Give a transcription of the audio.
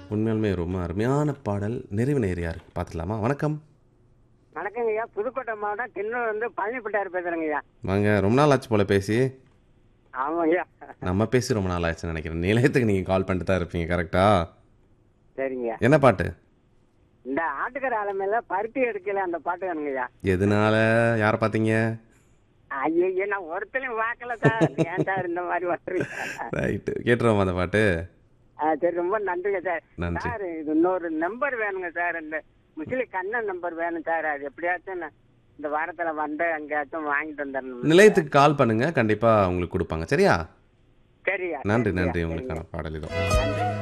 உண்மையாலுமே ரொம்ப அருமையான பாடல் நிறைவு நேர் யார் பார்த்துடலாமா வணக்கம் வணக்கங்க ஐயா புதுக்கோட்டை மாவட்டம் கிண்ணூர் வந்து பழனிப்பட்டார் பேசுறேங்க ஐயா வாங்க ரொம்ப நாள் ஆச்சு போல பேசி ஆமாங்க ஐயா நம்ம பேசி ரொம்ப நாள் ஆச்சுன்னு நினைக்கிறேன் நிலையத்துக்கு நீங்கள் கால் பண்ணிட்டு தான் இருப்பீங்க கரெக்டா சரிங்க என்ன பாட்டு இந்த ஆட்டுக்கரை ஆலமையில பருத்தி எடுக்கல அந்த பாட்டு வேணுங்க ஐயா எதனால யாரை பார்த்தீங்க ஐயோ நான் ஒருத்தரையும் பார்க்கல சார் ஏன் சார் இந்த மாதிரி வந்துருங்க ரைட்டு கேட்டுருவோம் அந்த பாட்டு ஆ, சரி ரொம்ப நன்றிங்க சார் நன்றி. சார் இது இன்னொரு நம்பர் வேணுங்க சார் இந்த முஸ்லிம் கண்ணன் நம்பர் வேணும் சார் அது எப்படியாச்சும் நான் இந்த வாரத்துல வந்து அங்கேயாச்சும் வாங்கிட்டு வந்துடணும் நிலையத்துக்கு கால் பண்ணுங்க கண்டிப்பாக உங்களுக்கு கொடுப்பாங்க சரியா சரியா நன்றி சரியா, நன்றி சரிங்க. உங்களுக்கான பாடல் இதோ நன்றி